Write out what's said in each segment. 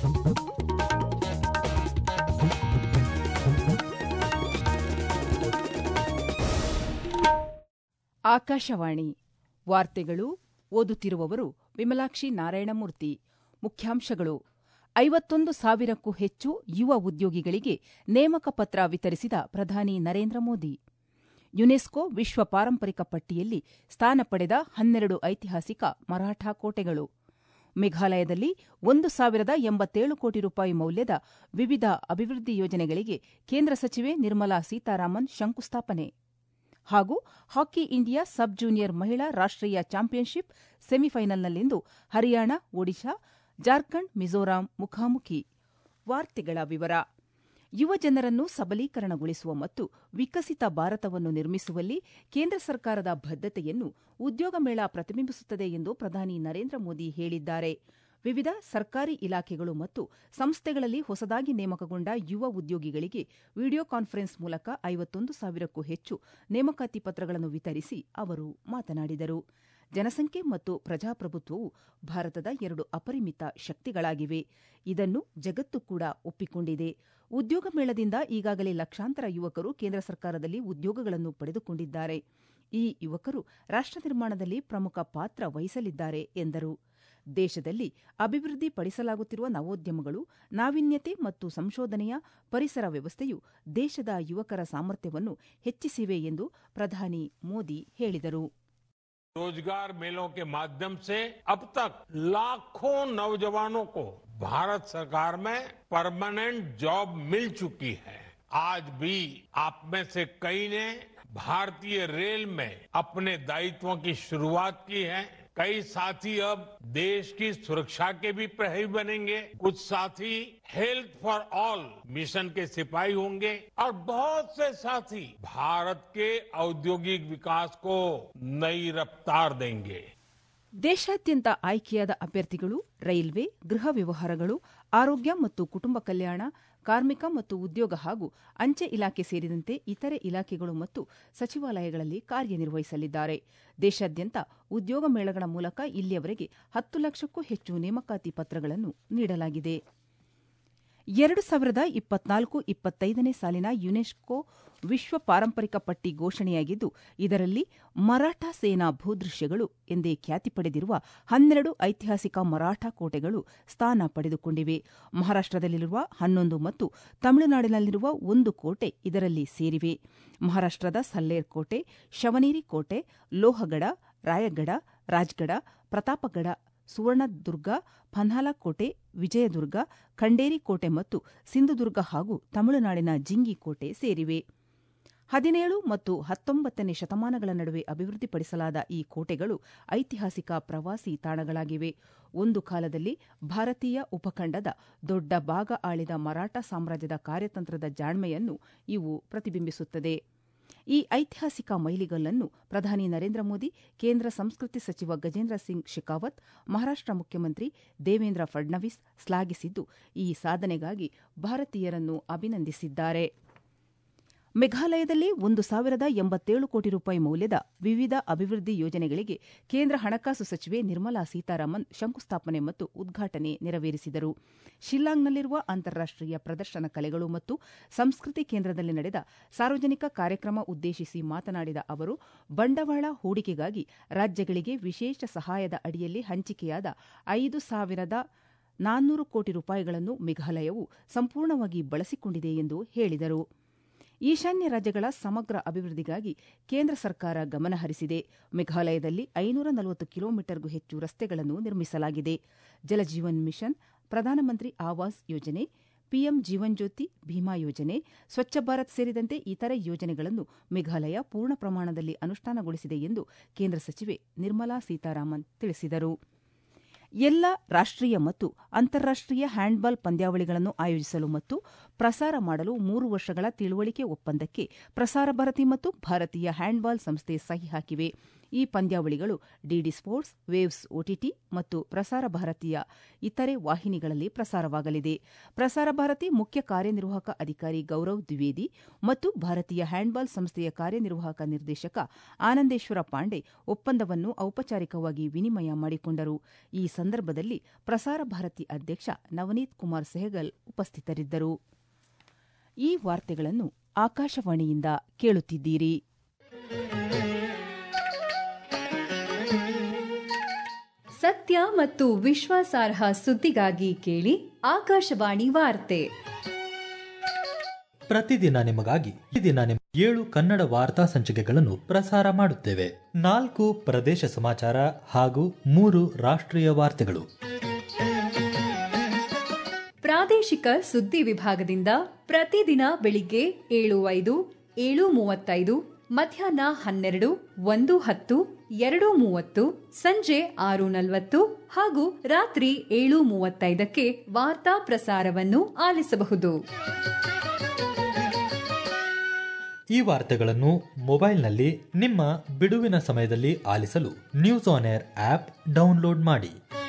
ಆಕಾಶವಾಣಿ ವಾರ್ತೆಗಳು ಓದುತ್ತಿರುವವರು ವಿಮಲಾಕ್ಷಿ ನಾರಾಯಣಮೂರ್ತಿ ಮುಖ್ಯಾಂಶಗಳು ಐವತ್ತೊಂದು ಸಾವಿರಕ್ಕೂ ಹೆಚ್ಚು ಯುವ ಉದ್ಯೋಗಿಗಳಿಗೆ ನೇಮಕ ಪತ್ರ ವಿತರಿಸಿದ ಪ್ರಧಾನಿ ನರೇಂದ್ರ ಮೋದಿ ಯುನೆಸ್ಕೋ ವಿಶ್ವ ಪಾರಂಪರಿಕ ಪಟ್ಟಿಯಲ್ಲಿ ಸ್ಥಾನ ಪಡೆದ ಹನ್ನೆರಡು ಐತಿಹಾಸಿಕ ಮರಾಠ ಕೋಟೆಗಳು ಮೇಘಾಲಯದಲ್ಲಿ ಒಂದು ಸಾವಿರದ ಎಂಬತ್ತೇಳು ಕೋಟಿ ರೂಪಾಯಿ ಮೌಲ್ಯದ ವಿವಿಧ ಅಭಿವೃದ್ಧಿ ಯೋಜನೆಗಳಿಗೆ ಕೇಂದ್ರ ಸಚಿವೆ ನಿರ್ಮಲಾ ಸೀತಾರಾಮನ್ ಶಂಕುಸ್ಥಾಪನೆ ಹಾಗೂ ಹಾಕಿ ಇಂಡಿಯಾ ಸಬ್ ಜೂನಿಯರ್ ಮಹಿಳಾ ರಾಷ್ಟೀಯ ಚಾಂಪಿಯನ್ಶಿಪ್ ಸೆಮಿಫೈನಲ್ನಲ್ಲಿಂದು ಹರಿಯಾಣ ಒಡಿಶಾ ಜಾರ್ಖಂಡ್ ಮಿಜೋರಾಂ ಮುಖಾಮುಖಿ ವಾರ್ತೆಗಳ ವಿವರ ಯುವಜನರನ್ನು ಸಬಲೀಕರಣಗೊಳಿಸುವ ಮತ್ತು ವಿಕಸಿತ ಭಾರತವನ್ನು ನಿರ್ಮಿಸುವಲ್ಲಿ ಕೇಂದ್ರ ಸರ್ಕಾರದ ಬದ್ಧತೆಯನ್ನು ಉದ್ಯೋಗ ಮೇಳ ಪ್ರತಿಬಿಂಬಿಸುತ್ತದೆ ಎಂದು ಪ್ರಧಾನಿ ನರೇಂದ್ರ ಮೋದಿ ಹೇಳಿದ್ದಾರೆ ವಿವಿಧ ಸರ್ಕಾರಿ ಇಲಾಖೆಗಳು ಮತ್ತು ಸಂಸ್ಥೆಗಳಲ್ಲಿ ಹೊಸದಾಗಿ ನೇಮಕಗೊಂಡ ಯುವ ಉದ್ಯೋಗಿಗಳಿಗೆ ವಿಡಿಯೋ ಕಾನ್ಫರೆನ್ಸ್ ಮೂಲಕ ಐವತ್ತೊಂದು ಸಾವಿರಕ್ಕೂ ಹೆಚ್ಚು ನೇಮಕಾತಿ ಪತ್ರಗಳನ್ನು ವಿತರಿಸಿ ಅವರು ಮಾತನಾಡಿದರು ಜನಸಂಖ್ಯೆ ಮತ್ತು ಪ್ರಜಾಪ್ರಭುತ್ವವು ಭಾರತದ ಎರಡು ಅಪರಿಮಿತ ಶಕ್ತಿಗಳಾಗಿವೆ ಇದನ್ನು ಜಗತ್ತು ಕೂಡ ಒಪ್ಪಿಕೊಂಡಿದೆ ಉದ್ಯೋಗ ಮೇಳದಿಂದ ಈಗಾಗಲೇ ಲಕ್ಷಾಂತರ ಯುವಕರು ಕೇಂದ್ರ ಸರ್ಕಾರದಲ್ಲಿ ಉದ್ಯೋಗಗಳನ್ನು ಪಡೆದುಕೊಂಡಿದ್ದಾರೆ ಈ ಯುವಕರು ರಾಷ್ಟ ನಿರ್ಮಾಣದಲ್ಲಿ ಪ್ರಮುಖ ಪಾತ್ರ ವಹಿಸಲಿದ್ದಾರೆ ಎಂದರು ದೇಶದಲ್ಲಿ ಅಭಿವೃದ್ಧಿಪಡಿಸಲಾಗುತ್ತಿರುವ ನವೋದ್ಯಮಗಳು ನಾವೀನ್ಯತೆ ಮತ್ತು ಸಂಶೋಧನೆಯ ಪರಿಸರ ವ್ಯವಸ್ಥೆಯು ದೇಶದ ಯುವಕರ ಸಾಮರ್ಥ್ಯವನ್ನು ಹೆಚ್ಚಿಸಿವೆ ಎಂದು ಪ್ರಧಾನಿ ಮೋದಿ ಹೇಳಿದರು रोजगार मेलों के माध्यम से अब तक लाखों नौजवानों को भारत सरकार में परमानेंट जॉब मिल चुकी है आज भी आप में से कई ने भारतीय रेल में अपने दायित्वों की शुरुआत की है कई साथी अब देश की सुरक्षा के भी प्रहरी बनेंगे कुछ साथी हेल्थ फॉर ऑल मिशन के सिपाही होंगे और बहुत से साथी भारत के औद्योगिक विकास को नई रफ्तार देंगे ದೇಶಾದ್ಯಂತ ಆಯ್ಕೆಯಾದ ಅಭ್ಯರ್ಥಿಗಳು ರೈಲ್ವೆ ಗೃಹ ವ್ಯವಹಾರಗಳು ಆರೋಗ್ಯ ಮತ್ತು ಕುಟುಂಬ ಕಲ್ಯಾಣ ಕಾರ್ಮಿಕ ಮತ್ತು ಉದ್ಯೋಗ ಹಾಗೂ ಅಂಚೆ ಇಲಾಖೆ ಸೇರಿದಂತೆ ಇತರೆ ಇಲಾಖೆಗಳು ಮತ್ತು ಸಚಿವಾಲಯಗಳಲ್ಲಿ ಕಾರ್ಯನಿರ್ವಹಿಸಲಿದ್ದಾರೆ ದೇಶಾದ್ಯಂತ ಉದ್ಯೋಗ ಮೇಳಗಳ ಮೂಲಕ ಇಲ್ಲಿಯವರೆಗೆ ಹತ್ತು ಲಕ್ಷಕ್ಕೂ ಹೆಚ್ಚು ನೇಮಕಾತಿ ಪತ್ರಗಳನ್ನು ನೀಡಲಾಗಿದೆ ಎರಡು ಸಾವಿರದ ಇಪ್ಪತ್ನಾಲ್ಕು ಇಪ್ಪತ್ತೈದನೇ ಸಾಲಿನ ಯುನೆಸ್ಕೋ ವಿಶ್ವ ಪಾರಂಪರಿಕ ಪಟ್ಟಿ ಘೋಷಣೆಯಾಗಿದ್ದು ಇದರಲ್ಲಿ ಮರಾಠ ಸೇನಾ ಭೂದೃಶ್ಯಗಳು ಎಂದೇ ಖ್ಯಾತಿ ಪಡೆದಿರುವ ಹನ್ನೆರಡು ಐತಿಹಾಸಿಕ ಮರಾಠ ಕೋಟೆಗಳು ಸ್ಥಾನ ಪಡೆದುಕೊಂಡಿವೆ ಮಹಾರಾಷ್ಟದಲ್ಲಿರುವ ಹನ್ನೊಂದು ಮತ್ತು ತಮಿಳುನಾಡಿನಲ್ಲಿರುವ ಒಂದು ಕೋಟೆ ಇದರಲ್ಲಿ ಸೇರಿವೆ ಮಹಾರಾಷ್ಟದ ಸಲ್ಲೇರ್ ಕೋಟೆ ಶವನೇರಿ ಕೋಟೆ ಲೋಹಗಡ ರಾಯಗಢ ರಾಜ್ಗಢ ಪ್ರತಾಪಗಢ ಸುವರ್ಣದುರ್ಗ ಪನ್ಹಾಲ ಕೋಟೆ ವಿಜಯದುರ್ಗ ಖಂಡೇರಿ ಕೋಟೆ ಮತ್ತು ಸಿಂಧುದುರ್ಗ ಹಾಗೂ ತಮಿಳುನಾಡಿನ ಜಿಂಗಿ ಕೋಟೆ ಸೇರಿವೆ ಹದಿನೇಳು ಮತ್ತು ಹತ್ತೊಂಬತ್ತನೇ ಶತಮಾನಗಳ ನಡುವೆ ಅಭಿವೃದ್ಧಿಪಡಿಸಲಾದ ಈ ಕೋಟೆಗಳು ಐತಿಹಾಸಿಕ ಪ್ರವಾಸಿ ತಾಣಗಳಾಗಿವೆ ಒಂದು ಕಾಲದಲ್ಲಿ ಭಾರತೀಯ ಉಪಖಂಡದ ದೊಡ್ಡ ಭಾಗ ಆಳಿದ ಮರಾಠ ಸಾಮ್ರಾಜ್ಯದ ಕಾರ್ಯತಂತ್ರದ ಜಾಣ್ಮೆಯನ್ನು ಇವು ಪ್ರತಿಬಿಂಬಿಸುತ್ತದೆ ಈ ಐತಿಹಾಸಿಕ ಮೈಲಿಗಲ್ಲನ್ನು ಪ್ರಧಾನಿ ನರೇಂದ್ರ ಮೋದಿ ಕೇಂದ್ರ ಸಂಸ್ಕೃತಿ ಸಚಿವ ಗಜೇಂದ್ರ ಸಿಂಗ್ ಶೆಖಾವತ್ ಮಹಾರಾಷ್ಟ ಮುಖ್ಯಮಂತ್ರಿ ದೇವೇಂದ್ರ ಫಡ್ನವೀಸ್ ಶ್ಲಾಘಿಸಿದ್ದು ಈ ಸಾಧನೆಗಾಗಿ ಭಾರತೀಯರನ್ನು ಅಭಿನಂದಿಸಿದ್ದಾರೆ ಮೇಘಾಲಯದಲ್ಲಿ ಒಂದು ಸಾವಿರದ ಎಂಬತ್ತೇಳು ಕೋಟಿ ರೂಪಾಯಿ ಮೌಲ್ಯದ ವಿವಿಧ ಅಭಿವೃದ್ಧಿ ಯೋಜನೆಗಳಿಗೆ ಕೇಂದ್ರ ಹಣಕಾಸು ಸಚಿವೆ ನಿರ್ಮಲಾ ಸೀತಾರಾಮನ್ ಶಂಕುಸ್ಥಾಪನೆ ಮತ್ತು ಉದ್ಘಾಟನೆ ನೆರವೇರಿಸಿದರು ಶಿಲ್ಲಾಂಗ್ನಲ್ಲಿರುವ ಅಂತಾರಾಷ್ಟೀಯ ಪ್ರದರ್ಶನ ಕಲೆಗಳು ಮತ್ತು ಸಂಸ್ಕೃತಿ ಕೇಂದ್ರದಲ್ಲಿ ನಡೆದ ಸಾರ್ವಜನಿಕ ಕಾರ್ಯಕ್ರಮ ಉದ್ದೇಶಿಸಿ ಮಾತನಾಡಿದ ಅವರು ಬಂಡವಾಳ ಹೂಡಿಕೆಗಾಗಿ ರಾಜ್ಯಗಳಿಗೆ ವಿಶೇಷ ಸಹಾಯದ ಅಡಿಯಲ್ಲಿ ಹಂಚಿಕೆಯಾದ ಐದು ಸಾವಿರದ ನಾನ್ನೂರು ಕೋಟಿ ರೂಪಾಯಿಗಳನ್ನು ಮೇಘಾಲಯವು ಸಂಪೂರ್ಣವಾಗಿ ಬಳಸಿಕೊಂಡಿದೆ ಎಂದು ಹೇಳಿದರು ಈಶಾನ್ಯ ರಾಜ್ಯಗಳ ಸಮಗ್ರ ಅಭಿವೃದ್ಧಿಗಾಗಿ ಕೇಂದ್ರ ಸರ್ಕಾರ ಗಮನಹರಿಸಿದೆ ಮೇಘಾಲಯದಲ್ಲಿ ಐನೂರ ನಲವತ್ತು ಕಿಲೋಮೀಟರ್ಗೂ ಹೆಚ್ಚು ರಸ್ತೆಗಳನ್ನು ನಿರ್ಮಿಸಲಾಗಿದೆ ಜಲಜೀವನ್ ಮಿಷನ್ ಪ್ರಧಾನಮಂತ್ರಿ ಆವಾಸ್ ಯೋಜನೆ ಪಿಎಂ ಜೀವನ್ ಜ್ಯೋತಿ ಭೀಮಾ ಯೋಜನೆ ಸ್ವಚ್ಛ ಭಾರತ್ ಸೇರಿದಂತೆ ಇತರೆ ಯೋಜನೆಗಳನ್ನು ಮೇಘಾಲಯ ಪೂರ್ಣ ಪ್ರಮಾಣದಲ್ಲಿ ಅನುಷ್ಠಾನಗೊಳಿಸಿದೆ ಎಂದು ಕೇಂದ್ರ ಸಚಿವೆ ನಿರ್ಮಲಾ ಸೀತಾರಾಮನ್ ತಿಳಿಸಿದರು ಎಲ್ಲ ರಾಷ್ಟೀಯ ಮತ್ತು ಅಂತಾರಾಷ್ಟೀಯ ಹ್ಯಾಂಡ್ಬಾಲ್ ಪಂದ್ಯಾವಳಿಗಳನ್ನು ಆಯೋಜಿಸಲು ಮತ್ತು ಪ್ರಸಾರ ಮಾಡಲು ಮೂರು ವರ್ಷಗಳ ತಿಳುವಳಿಕೆ ಒಪ್ಪಂದಕ್ಕೆ ಪ್ರಸಾರ ಭಾರತಿ ಮತ್ತು ಭಾರತೀಯ ಹ್ಯಾಂಡ್ಬಾಲ್ ಸಂಸ್ಥೆ ಸಹಿ ಹಾಕಿವೆ ಈ ಪಂದ್ಯಾವಳಿಗಳು ಡಿಡಿ ಸ್ಪೋರ್ಟ್ಸ್ ವೇವ್ಸ್ ಒಟಿಟಿ ಮತ್ತು ಪ್ರಸಾರ ಭಾರತೀಯ ಇತರೆ ವಾಹಿನಿಗಳಲ್ಲಿ ಪ್ರಸಾರವಾಗಲಿದೆ ಪ್ರಸಾರ ಭಾರತಿ ಮುಖ್ಯ ಕಾರ್ಯನಿರ್ವಾಹಕ ಅಧಿಕಾರಿ ಗೌರವ್ ದ್ವಿವೇದಿ ಮತ್ತು ಭಾರತೀಯ ಹ್ಯಾಂಡ್ಬಾಲ್ ಸಂಸ್ಥೆಯ ಕಾರ್ಯನಿರ್ವಾಹಕ ನಿರ್ದೇಶಕ ಆನಂದೇಶ್ವರ ಪಾಂಡೆ ಒಪ್ಪಂದವನ್ನು ಔಪಚಾರಿಕವಾಗಿ ವಿನಿಮಯ ಮಾಡಿಕೊಂಡರು ಈ ಸಂದರ್ಭದಲ್ಲಿ ಪ್ರಸಾರ ಭಾರತಿ ಅಧ್ಯಕ್ಷ ನವನೀತ್ ಕುಮಾರ್ ಸೆಹಗಲ್ ಉಪಸ್ಥಿತರಿದ್ದರು ಈ ವಾರ್ತೆಗಳನ್ನು ಆಕಾಶವಾಣಿಯಿಂದ ಕೇಳುತ್ತಿದ್ದೀರಿ ಸತ್ಯ ಮತ್ತು ವಿಶ್ವಾಸಾರ್ಹ ಸುದ್ದಿಗಾಗಿ ಕೇಳಿ ಆಕಾಶವಾಣಿ ವಾರ್ತೆ ಪ್ರತಿದಿನ ನಿಮಗಾಗಿ ಪ್ರತಿದಿನ ನಿಮ ಏಳು ಕನ್ನಡ ವಾರ್ತಾ ಸಂಚಿಕೆಗಳನ್ನು ಪ್ರಸಾರ ಮಾಡುತ್ತೇವೆ ನಾಲ್ಕು ಪ್ರದೇಶ ಸಮಾಚಾರ ಹಾಗೂ ಮೂರು ರಾಷ್ಟ್ರೀಯ ವಾರ್ತೆಗಳು ಪ್ರಾದೇಶಿಕ ಸುದ್ದಿ ವಿಭಾಗದಿಂದ ಪ್ರತಿದಿನ ಬೆಳಿಗ್ಗೆ ಏಳು ಐದು ಏಳು ಮೂವತ್ತೈದು ಮಧ್ಯಾಹ್ನ ಹನ್ನೆರಡು ಒಂದು ಹತ್ತು ಎರಡು ಮೂವತ್ತು ಸಂಜೆ ಆರು ನಲವತ್ತು ಹಾಗೂ ರಾತ್ರಿ ಏಳು ಮೂವತ್ತೈದಕ್ಕೆ ವಾರ್ತಾ ಪ್ರಸಾರವನ್ನು ಆಲಿಸಬಹುದು ಈ ವಾರ್ತೆಗಳನ್ನು ಮೊಬೈಲ್ನಲ್ಲಿ ನಿಮ್ಮ ಬಿಡುವಿನ ಸಮಯದಲ್ಲಿ ಆಲಿಸಲು News on AIR app download ಮಾಡಿ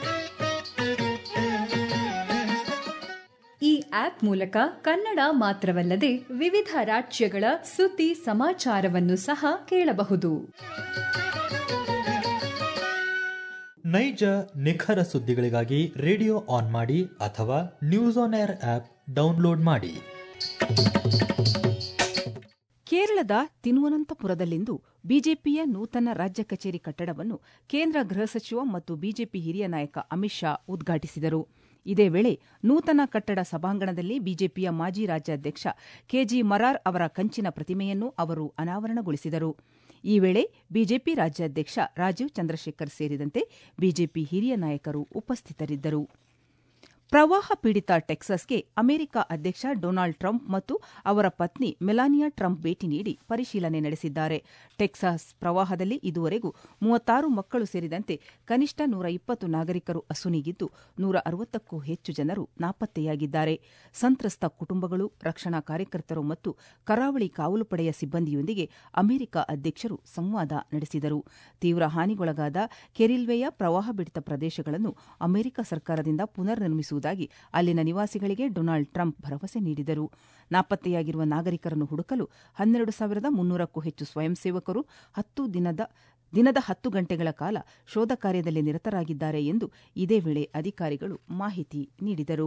ಈ ಆಪ್ ಮೂಲಕ ಕನ್ನಡ ಮಾತ್ರವಲ್ಲದೆ ವಿವಿಧ ರಾಜ್ಯಗಳ ಸುದ್ದಿ ಸಮಾಚಾರವನ್ನು ಸಹ ಕೇಳಬಹುದು ನೈಜ ನಿಖರ ಸುದ್ದಿಗಳಿಗಾಗಿ ರೇಡಿಯೋ ಆನ್ ಮಾಡಿ ಅಥವಾ News on AIR app download ಮಾಡಿ ಕೇರಳದ ತಿರುವನಂತಪುರದಲ್ಲಿಂದು ಬಿಜೆಪಿಯ ನೂತನ ರಾಜ್ಯ ಕಚೇರಿ ಕಟ್ಟಡವನ್ನು ಕೇಂದ್ರ ಗೃಹ ಸಚಿವ ಮತ್ತು ಬಿಜೆಪಿ ಹಿರಿಯ ನಾಯಕ ಅಮಿತ್ ಶಾ ಉದ್ಘಾಟಿಸಿದರು ಇದೇ ವೇಳೆ ನೂತನ ಕಟ್ಟಡ ಸಭಾಂಗಣದಲ್ಲಿ ಬಿಜೆಪಿಯ ಮಾಜಿ ರಾಜ್ಯಾಧ್ಯಕ್ಷ ಕೆಜಿ ಮರಾರ್ ಅವರ ಕಂಚಿನ ಪ್ರತಿಮೆಯನ್ನು ಅವರು ಅನಾವರಣಗೊಳಿಸಿದರು ಈ ವೇಳೆ ಬಿಜೆಪಿ ರಾಜ್ಯಾಧ್ಯಕ್ಷ ರಾಜೀವ್ ಚಂದ್ರಶೇಖರ್ ಸೇರಿದಂತೆ ಬಿಜೆಪಿ ಹಿರಿಯ ನಾಯಕರು ಉಪಸ್ಥಿತರಿದ್ದರು ಪ್ರವಾಹ ಪೀಡಿತ ಟೆಕ್ಸಾಸ್ಗೆ ಅಮೆರಿಕ ಅಧ್ಯಕ್ಷ ಡೊನಾಲ್ಡ್ ಟ್ರಂಪ್ ಮತ್ತು ಅವರ ಪತ್ನಿ ಮೆಲಾನಿಯಾ ಟ್ರಂಪ್ ಭೇಟಿ ನೀಡಿ ಪರಿಶೀಲನೆ ನಡೆಸಿದ್ದಾರೆ ಟೆಕ್ಸಾಸ್ ಪ್ರವಾಹದಲ್ಲಿ ಇದುವರೆಗೂ ಮೂವತ್ತಾರು ಮಕ್ಕಳು ಸೇರಿದಂತೆ ಕನಿಷ್ಠ ನೂರ ಇಪ್ಪತ್ತು ನಾಗರಿಕರು ಅಸುನೀಗಿದ್ದು ನೂರ ಅರವತ್ತಕ್ಕೂ ಹೆಚ್ಚು ಜನರು ನಾಪತ್ತೆಯಾಗಿದ್ದಾರೆ ಸಂತ್ರಸ್ತ ಕುಟುಂಬಗಳು ರಕ್ಷಣಾ ಕಾರ್ಯಕರ್ತರು ಮತ್ತು ಕರಾವಳಿ ಕಾವಲು ಪಡೆಯ ಸಿಬ್ಬಂದಿಯೊಂದಿಗೆ ಅಮೆರಿಕ ಅಧ್ಯಕ್ಷರು ಸಂವಾದ ನಡೆಸಿದರು ತೀವ್ರ ಹಾನಿಗೊಳಗಾದ ಕೆರಿಲ್ವೆಯ ಪ್ರವಾಹ ಪೀಡಿತ ಪ್ರದೇಶಗಳನ್ನು ಅಮೆರಿಕ ಸರ್ಕಾರದಿಂದ ಪುನರ್ ನಿರ್ಮಿಸುವುದಾಗಿ ಅಲ್ಲಿನ ನಿವಾಸಿಗಳಿಗೆ ಡೊನಾಲ್ಡ್ ಟ್ರಂಪ್ ಭರವಸೆ ನೀಡಿದರು ನಾಪತ್ತೆಯಾಗಿರುವ ನಾಗರಿಕರನ್ನು ಹುಡುಕಲು ಹನ್ನೆರಡು ಸಾವಿರದ ಮುನ್ನೂರಕ್ಕೂ ಹೆಚ್ಚು ಸ್ವಯಂ ಸೇವಕರು ಹತ್ತು ದಿನದ ದಿನದ ಹತ್ತು ಗಂಟೆಗಳ ಕಾಲ ಶೋಧ ಕಾರ್ಯದಲ್ಲಿ ನಿರತರಾಗಿದ್ದಾರೆ ಎಂದು ಇದೇ ವೇಳೆ ಅಧಿಕಾರಿಗಳು ಮಾಹಿತಿ ನೀಡಿದರು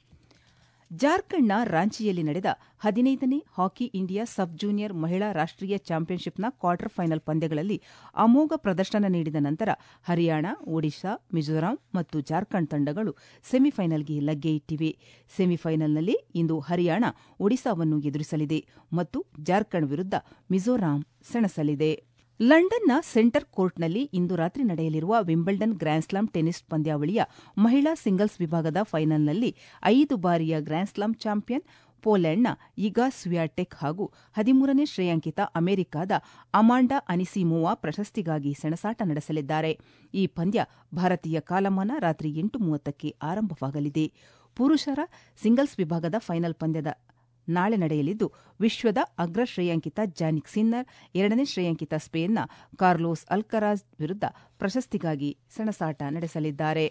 ಜಾರ್ಖಂಡ್ನ ರಾಂಚಿಯಲ್ಲಿ ನಡೆದ ಹದಿನೈದನೇ ಹಾಕಿ ಇಂಡಿಯಾ ಸಬ್ ಜೂನಿಯರ್ ಮಹಿಳಾ ರಾಷ್ಟೀಯ ಚಾಂಪಿಯನ್ಶಿಪ್ನ ಕ್ವಾರ್ಟರ್ ಫೈನಲ್ ಪಂದ್ಯಗಳಲ್ಲಿ ಅಮೋಘ ಪ್ರದರ್ಶನ ನೀಡಿದ ನಂತರ ಹರಿಯಾಣ ಒಡಿಶಾ ಮಿಜೋರಾಂ ಮತ್ತು ಜಾರ್ಖಂಡ್ ತಂಡಗಳು ಸೆಮಿಫೈನಲ್ಗೆ ಲಗ್ಗೆ ಇಟ್ಟಿವೆ ಸೆಮಿಫೈನಲ್ನಲ್ಲಿ ಇಂದು ಹರಿಯಾಣ ಒಡಿಶಾವನ್ನು ಎದುರಿಸಲಿದೆ ಮತ್ತು ಜಾರ್ಖಂಡ್ ವಿರುದ್ಧ ಮಿಜೋರಾಂ ಸೆಣಸಲಿದೆ ಲಂಡನ್ನ ಸೆಂಟರ್ ಕೋರ್ಟ್ನಲ್ಲಿ ಇಂದು ರಾತ್ರಿ ನಡೆಯಲಿರುವ ವಿಂಬಲ್ಡನ್ ಗ್ರ್ಯಾನ್ಸ್ಲಾಮ್ ಟೆನಿಸ್ ಪಂದ್ಯಾವಳಿಯ ಮಹಿಳಾ ಸಿಂಗಲ್ಸ್ ವಿಭಾಗದ ಫೈನಲ್ನಲ್ಲಿ ಐದು ಬಾರಿಯ ಗ್ರ್ಯಾನ್ಸ್ಲಾಮ್ ಚಾಂಪಿಯನ್ ಪೋಲೆಂಡ್ನ ಇಗಾ ಸ್ವಿಯಾಟೆಕ್ ಹಾಗೂ ಹದಿಮೂರನೇ ಶ್ರೇಯಾಂಕಿತ ಅಮೆರಿಕಾದ ಅಮಾಂಡಾ ಅನಿಸಿಮೋವಾ ಪ್ರಶಸ್ತಿಗಾಗಿ ಸೆಣಸಾಟ ನಡೆಸಲಿದ್ದಾರೆ ಈ ಪಂದ್ಯ ಭಾರತೀಯ ಕಾಲಮಾನ ರಾತ್ರಿ ಎಂಟು ಮೂವತ್ತಕ್ಕೆ ಆರಂಭವಾಗಲಿದೆ ಪುರುಷರ ಸಿಂಗಲ್ಸ್ ವಿಭಾಗದ ಫೈನಲ್ ಪಂದ್ಯದ ನಾಳೆ ನಡೆಯಲಿದ್ದು ವಿಶ್ವದ ಅಗ್ರ ಶ್ರೇಯಾಂಕಿತ ಜಾನಿಕ್ ಸಿನ್ನರ್ ಎರಡನೇ ಶ್ರೇಯಾಂಕಿತ ಸ್ಪೇನ್ನ ಕಾರ್ಲೋಸ್ ಅಲ್ಕರಾಜ್ ವಿರುದ್ಧ ಪ್ರಶಸ್ತಿಗಾಗಿ ಸೆಣಸಾಟ ನಡೆಸಲಿದ್ದಾರೆ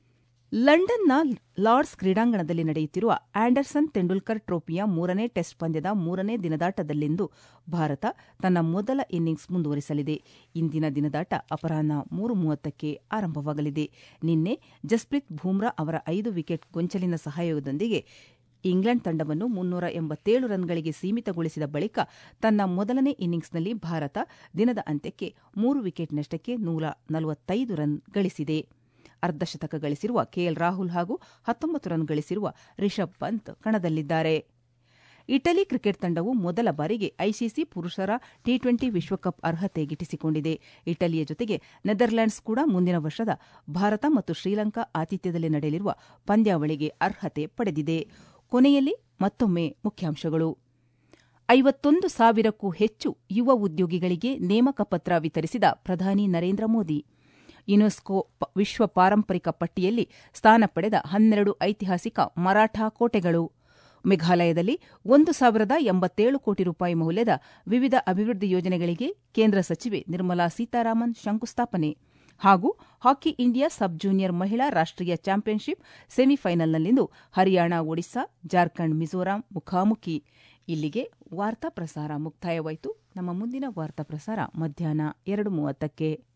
ಲಂಡನ್ನ ಲಾರ್ಡ್ಸ್ ಕ್ರೀಡಾಂಗಣದಲ್ಲಿ ನಡೆಯುತ್ತಿರುವ ಆಂಡರ್ಸನ್ ತೆಂಡೂಲ್ಕರ್ ಟ್ರೋಫಿಯ ಮೂರನೇ ಟೆಸ್ಟ್ ಪಂದ್ಯದ ಮೂರನೇ ದಿನದಾಟದಲ್ಲಿಂದು ಭಾರತ ತನ್ನ ಮೊದಲ ಇನ್ನಿಂಗ್ಸ್ ಮುಂದುವರಿಸಲಿದೆ ಇಂದಿನ ದಿನದಾಟ ಅಪರಾಹ್ನ ಮೂರು ಮೂವತ್ತಕ್ಕೆ ಆರಂಭವಾಗಲಿದೆ ನಿನ್ನೆ ಜಸ್ಪ್ರೀತ್ ಬೂಮ್ರಾ ಅವರ ಐದು ವಿಕೆಟ್ ಗೊಂಚಲಿನ ಸಹಯೋಗದೊಂದಿಗೆ ಇಂಗ್ಲೆಂಡ್ ತಂಡವನ್ನು ಮುನ್ನೂರ ಎಂಬತ್ತೇಳು ರನ್ಗಳಿಗೆ ಸೀಮಿತಗೊಳಿಸಿದ ಬಳಿಕ ತನ್ನ ಮೊದಲನೇ ಇನ್ನಿಂಗ್ಸ್ನಲ್ಲಿ ಭಾರತ ದಿನದ ಅಂತ್ಯಕ್ಕೆ ಮೂರು ವಿಕೆಟ್ ನಷ್ಟಕ್ಕೆ ನೂರ ನಲವತ್ತೈದು ರನ್ ಗಳಿಸಿದೆ ಅರ್ಧಶತಕ ಗಳಿಸಿರುವ ಕೆಎಲ್ ರಾಹುಲ್ ಹಾಗೂ ಹತ್ತೊಂಬತ್ತು ರನ್ ಗಳಿಸಿರುವ ರಿಷಬ್ ಪಂತ್ ಕಣದಲ್ಲಿದ್ದಾರೆ ಇಟಲಿ ಕ್ರಿಕೆಟ್ ತಂಡವು ಮೊದಲ ಬಾರಿಗೆ ಐಸಿಸಿ ಪುರುಷರ ಟಿ ಟ್ವೆಂಟಿ ವಿಶ್ವಕಪ್ ಅರ್ಹತೆ ಗಿಟ್ಟಿಸಿಕೊಂಡಿದೆ ಇಟಲಿಯ ಜೊತೆಗೆ ನೆದರ್ಲ್ಯಾಂಡ್ಸ್ ಕೂಡ ಮುಂದಿನ ವರ್ಷದ ಭಾರತ ಮತ್ತು ಶ್ರೀಲಂಕಾ ಆತಿಥ್ಯದಲ್ಲಿ ನಡೆಯಲಿರುವ ಪಂದ್ಯಾವಳಿಗೆ ಅರ್ಹತೆ ಪಡೆದಿದೆ ಕೊನೆಯಲ್ಲಿ ಮತ್ತೊಮ್ಮೆ ಮುಖ್ಯಾಂಶಗಳು ಐವತ್ತೊಂದು ಸಾವಿರಕ್ಕೂ ಹೆಚ್ಚು ಯುವ ಉದ್ಯೋಗಿಗಳಿಗೆ ನೇಮಕ ಪತ್ರ ವಿತರಿಸಿದ ಪ್ರಧಾನಿ ನರೇಂದ್ರ ಮೋದಿ ಯುನೆಸ್ಕೋ ವಿಶ್ವ ಪಾರಂಪರಿಕ ಪಟ್ಟಿಯಲ್ಲಿ ಸ್ಥಾನ ಪಡೆದ ಹನ್ನೆರಡು ಐತಿಹಾಸಿಕ ಮರಾಠ ಕೋಟೆಗಳು ಮೇಘಾಲಯದಲ್ಲಿ ಒಂದು ಸಾವಿರದ ಎಂಬತ್ತೇಳು ಕೋಟಿ ರೂಪಾಯಿ ಮೌಲ್ಯದ ವಿವಿಧ ಅಭಿವೃದ್ಧಿ ಯೋಜನೆಗಳಿಗೆ ಕೇಂದ್ರ ಸಚಿವೆ ನಿರ್ಮಲಾ ಸೀತಾರಾಮನ್ ಶಂಕುಸ್ಥಾಪನೆ ಹಾಗೂ ಹಾಕಿ ಇಂಡಿಯಾ ಸಬ್ ಜೂನಿಯರ್ ಮಹಿಳಾ ರಾಷ್ಟೀಯ ಚಾಂಪಿಯನ್ಶಿಪ್ ಸೆಮಿಫೈನಲ್ನಲ್ಲಿಂದು ಹರಿಯಾಣ ಒಡಿಶಾ ಜಾರ್ಖಂಡ್ ಮಿಜೋರಾಂ ಮುಖಾಮುಖಿ ಇಲ್ಲಿಗೆ ವಾರ್ತಾ ಪ್ರಸಾರ ಮುಕ್ತಾಯವಾಯಿತು ನಮ್ಮ ಮುಂದಿನ ವಾರ್ತಾ ಪ್ರಸಾರ ಮಧ್ಯಾಹ್ನ ಎರಡು ಮೂವತ್ತಕ್ಕೆ